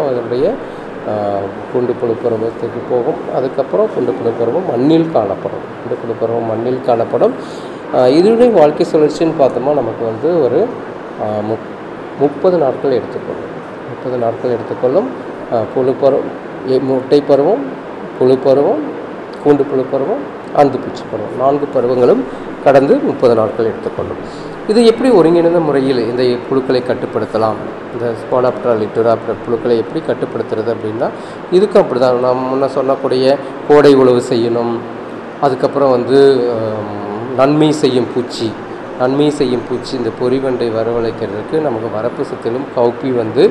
அதுக்கப்புறம் அதனுடைய ஆஹ், குண்டு புழு பருவத்துக்கு போகும் அதுக்கப்புறம் குண்டு புழு பருவம் மண்ணில் காணப்படும் குண்டு புழு பருவம் மண்ணில் காணப்படும் ஆஹ், இதனுடைய வாழ்க்கை சுழற்சின்னு பார்த்தோமா நமக்கு வந்து ஒரு ஆஹ், முப் முப்பது நாட்கள் எடுத்துக்கொள்ளும் முப்பது நாட்கள் எடுத்துக்கொள்ளும் ஆஹ், புழு பருவம் எ- முட்டை பருவம் புழு பருவம் கூண்டு புழு பருவம் அந்து பூச்சி பருவம் நான்கு பருவங்களும் கடந்து முப்பது நாட்கள் எடுத்துக்கொள்ளும் இது எப்படி ஒருங்கிணைந்த முறையில் இந்த புழுக்களை கட்டுப்படுத்தலாம் இந்த ஸ்பாடாப்டரா லிட்டரா புழுக்களை எப்படி கட்டுப்படுத்துறது அப்படின்னா இதுக்கும் அப்படி தான் நான் முன்ன சொன்னக்கூடிய கோடை உழவு செய்யணும் அதுக்கப்புறம் வந்து ஆம், நன்மை செய்யும் பூச்சி நன்மை செய்யும் பூச்சி இந்த பொறிவண்டை வரவழைக்கிறதுக்கு நமக்கு வரப்பு சுற்றிலும் கவுப்பி வந்து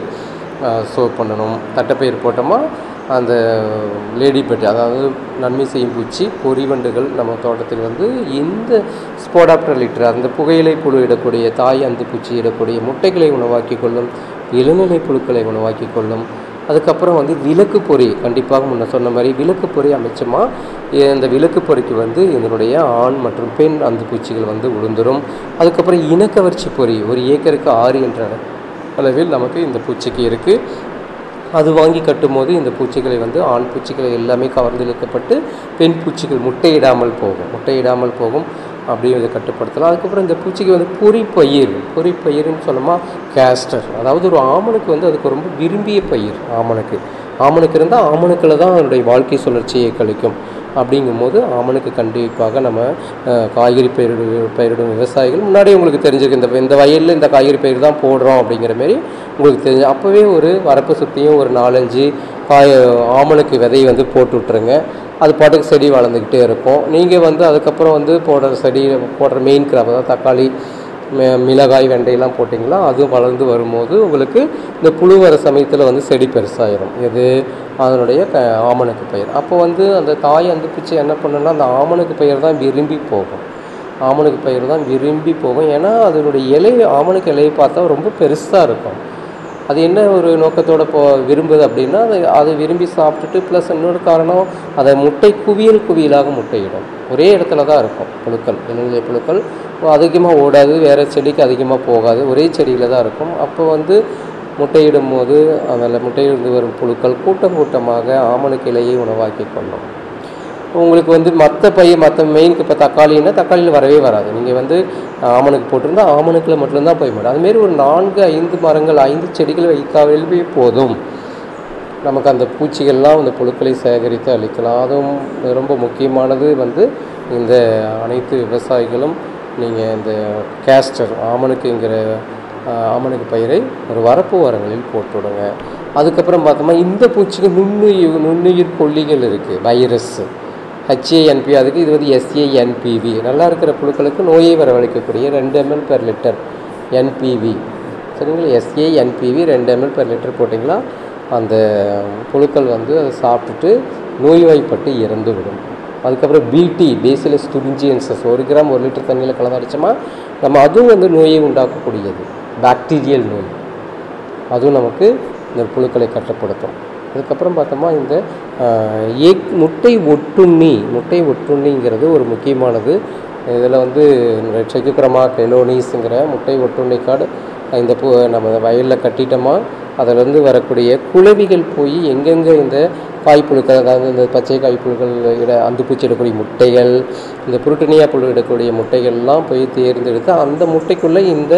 சோ பண்ணணும் தட்டைப்பயிர் போட்டோமா அந்த லேடி பெட் அதாவது நன்மை செய்யும் பூச்சி பொறிவண்டுகள் நம்ம தோட்டத்தில் வந்து இந்த ஸ்போடாப்டர் லிட்டர் அந்த புகையிலை புழு இடக்கூடிய தாய் அந்த பூச்சி இடக்கூடிய முட்டைகளை உணவாக்கி கொள்ளும் இளநிலை புழுக்களை உணவாக்கி கொள்ளும் அதுக்கப்புறம் வந்து விளக்கு பொறி கண்டிப்பாக முன்ன சொன்ன மாதிரி விளக்கு பொறி அமைச்சோமா இந்த விளக்கு பொறிக்கு வந்து இதனுடைய ஆண் மற்றும் பெண் அந்த பூச்சிகள் வந்து உளுந்துரும் அதுக்கப்புறம் இனக்கவர்ச்சி பொறி ஒரு ஏக்கருக்கு ஆறு என்ற அளவில் நமக்கு இந்த பூச்சிக்கு இருக்குது அது வாங்கி கட்டும்போது இந்த பூச்சிகளை வந்து ஆண் பூச்சிகளை எல்லாமே கவர்ந்து இழுக்கப்பட்டு பெண் பூச்சிகள் முட்டையிடாமல் போகும் முட்டையிடாமல் போகும் அப்படியே இதை கட்டுப்படுத்தலாம் அதுக்கப்புறம் இந்த பூச்சிக்கு வந்து பொறிப்பயிர் பொறிப்பயிர்னு சொன்னோமா கேஸ்டர் அதாவது ஒரு ஆமணுக்கு வந்து அதுக்கு ரொம்ப விரும்பிய பயிர் ஆமணுக்கு ஆமணுக்கு இருந்தால் ஆமணுக்கில் தான் அதனுடைய வாழ்க்கை சுழற்சியை கழிக்கும் அப்படிங்கும்போது ஆமணுக்கு கண்டிப்பாக நம்ம அஹ், காய்கறி பயிரிடு பயிரிடும் விவசாயிகள் முன்னாடி உங்களுக்கு தெரிஞ்சிருக்கு இந்த இந்த வயலில் இந்த காய்கறி பயிர் தான் போடுறோம் அப்படிங்கிற மாரி உங்களுக்கு தெரிஞ்சு அப்போவே ஒரு வரப்பு சுற்றியும் ஒரு நாலஞ்சு காய ஆமணுக்கு விதை வந்து போட்டு விட்ருங்க அது பாட்டுக்கு செடி வளர்ந்துக்கிட்டே இருக்கும் நீங்கள் வந்து அதுக்கப்புறம் வந்து போடுற செடி போடுற மெயின் கிராப் அதாவது தக்காளி மி- மிளகாய் வெண்டையெல்லாம் போட்டிங்களா அதுவும் வளர்ந்து வரும்போது உங்களுக்கு இந்த புழு வர சமயத்தில் வந்து செடி பெருசாயிரும் இது அதனுடைய க ஆமணக்கு பயிர் அப்போ வந்து அந்த தாய் அந்த பூச்சி என்ன பண்ணுன்னா அந்த ஆமணக்கு பயிர் தான் விரும்பி போகும் ஆமணக்கு பயிர் தான் விரும்பி போகும் ஏன்னா அதனுடைய இலை ஆமணக்கு இலையை பார்த்தா ரொம்ப பெருசாக இருக்கும் அது என்ன ஒரு நோக்கத்தோட போ விரும்புது அப்படின்னா அது அதை விரும்பி சாப்பிட்டுட்டு ப்ளஸ் இன்னொரு காரணம் அதை முட்டை குவியல் குவியலாக முட்டையிடும் ஒரே இடத்துல தான் இருக்கும் புழுக்கள் இளநிலை புழுக்கள் அதிகமாக ஓடாது வேறு செடிக்கு அதிகமாக போகாது ஒரே செடியில் தான் இருக்கும் அப்போ வந்து முட்டையிடும் போது அதில் முட்டையிலிருந்து வரும் புழுக்கள் கூட்டம் கூட்டமாக ஆமணக்கு இலையை உணவாக்கி கொள்ளும் உங்களுக்கு வந்து மற்ற பயிர் மற்ற மெயினுக்கு இப்போ தக்காளின்னா தக்காளியில் வரவே வராது நீங்கள் வந்து ஆமணுக்கு போட்டிருந்தா ஆமணுக்கில் மட்டும்தான் போய் மாட்டோம் அதுமாரி ஒரு நான்கு ஐந்து மரங்கள் ஐந்து செடிகள் வைக்காவே போதும் நமக்கு அந்த பூச்சிகள்லாம் அந்த புழுக்களை சேகரித்து அளிக்கலாம் அதுவும் ரொம்ப முக்கியமானது வந்து இந்த அனைத்து விவசாயிகளும் நீங்கள் இந்த கேஸ்டர் ஆமணுக்குங்கிற ஆஹ், ஆமணுக்கு பயிரை ஒரு வரப்பு ஓரங்களில் போட்டு விடுங்க அதுக்கப்புறம் பார்த்தோமா இந்த பூச்சிக்கு நுண்ணுயிர் நுண்ணுயிர் கொல்லிகள் இருக்குது வைரஸ் ஹச்ஏஎன்பி அதுக்கு இது வந்து எஸ்ஏஎன்பிவி நல்லா இருக்கிற புழுக்களுக்கு நோயை வரவழைக்கக்கூடிய ரெண்டு எம்எல் பெர் லிட்டர் என்பிவி சரிங்களா எஸ்ஏஎன்பிவி ரெண்டு எம்எல் பெர் லிட்டர் போட்டிங்களா அந்த புழுக்கள் வந்து அதை சாப்பிட்டுட்டு நோய்வாய்ப்பட்டு இறந்து விடும் அதுக்கப்புறம் பிடி பேசிலஸ் துரிஞ்சியன்சஸ் ஒரு கிராம் ஒரு லிட்டர் தண்ணியில் கலந்து அடிச்சோமா நம்ம அதுவும் வந்து நோயை உண்டாக்கக்கூடியது பாக்டீரியல் நோய் அதுவும் நமக்கு இந்த புழுக்களை கட்டுப்படுத்தும் அதுக்கப்புறம் பார்த்தோமா இந்த ஆஹ், ஏக் முட்டை ஒட்டுண்ணி முட்டை ஒட்டுண்ணிங்கிறது ஒரு முக்கியமானது இதில் வந்து செக்குக்கிரமா கெலோனிஸுங்கிற முட்டை ஒட்டுண்ணி காடு இந்த பூ நம்ம வயலில் கட்டிட்டோமா அதிலிருந்து வரக்கூடிய குளவிகள் போய் எங்கெங்கே இந்த காய்ப்புழுக்கள் அதாவது இந்த பச்சை காய்ப்புழுக்கள் இட அந்த பூச்சி இடக்கூடிய முட்டைகள் இந்த புருட்டனியா புழு இடக்கூடிய முட்டைகள்லாம் போய் தேர்ந்தெடுத்து அந்த முட்டைக்குள்ளே இந்த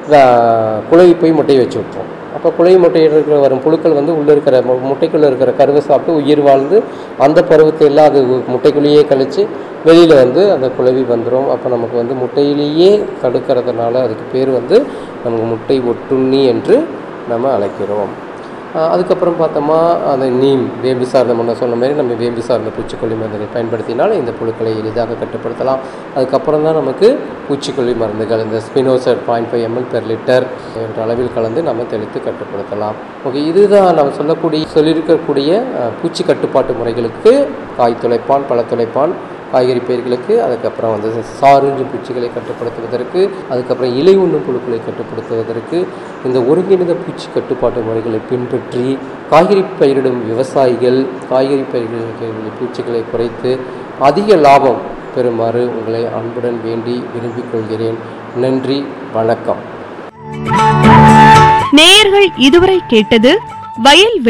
ஆஹ், குளவி போய் முட்டையை வச்சு விட்ரும் அப்போ குளவி முட்டையில் இருக்கிற வரும் புழுக்கள் வந்து உள்ளே இருக்கிற மு- முட்டைக்குள்ளே இருக்கிற கருவை சாப்பிட்டு உயிர் வாழ்ந்து அந்த பருவத்தை எல்லாம் அது உ- முட்டைக்குள்ளேயே கழித்து வெளியில் வந்து அந்த குளவி வந்துடும் அப்போ நமக்கு வந்து முட்டையிலேயே தடுக்கிறதுனால அதுக்கு பேர் வந்து நமக்கு முட்டை ஒட்டுண்ணி என்று நம்ம அழைக்கிறோம் ஆஹ் அதுக்கப்புறம் பார்த்தோமா அந்த நீம் வேம்பு சார்ந்த முன்ன சொன்ன மாதிரி நம்ம வேம்பு சார்ந்த பூச்சிக்கொல்லி மருந்துகள் பயன்படுத்தினால் இந்த புழுக்களை எளிதாக கட்டுப்படுத்தலாம் அதுக்கப்புறம் தான் நமக்கு பூச்சிக்கொல்லி மருந்துகள் இந்த spinosad point five M L per litre என்ற அளவில் கலந்து நம்ம தெளித்து கட்டுப்படுத்தலாம் ஓகே இதுதான் நம்ம சொல்லக்கூடிய சொல்லியிருக்கக்கூடிய ஆஹ், பூச்சி கட்டுப்பாட்டு முறைகளுக்கு காய் துளைப்பான் பழ துளைப்பான் காய்கறி பயிர்களுக்கு அதுக்கப்புறம் வந்து சாருஞ்சு பூச்சிகளை கட்டுப்படுத்துவதற்கு அதுக்கப்புறம் இலை உண்ணும் புழுக்களை கட்டுப்படுத்துவதற்கு இந்த ஒருங்கிணைந்த பூச்சி கட்டுப்பாட்டு முறைகளை பின்பற்றி காய்கறி பயிரிடும் விவசாயிகள் காய்கறி பயிர்களில் பூச்சிகளை குறைத்து அதிக லாபம் பெறுமாறு உங்களை அன்புடன் வேண்டி விரும்பிக் கொள்கிறேன் நன்றி வணக்கம் நேயர்கள் இதுவரை கேட்டது வயல்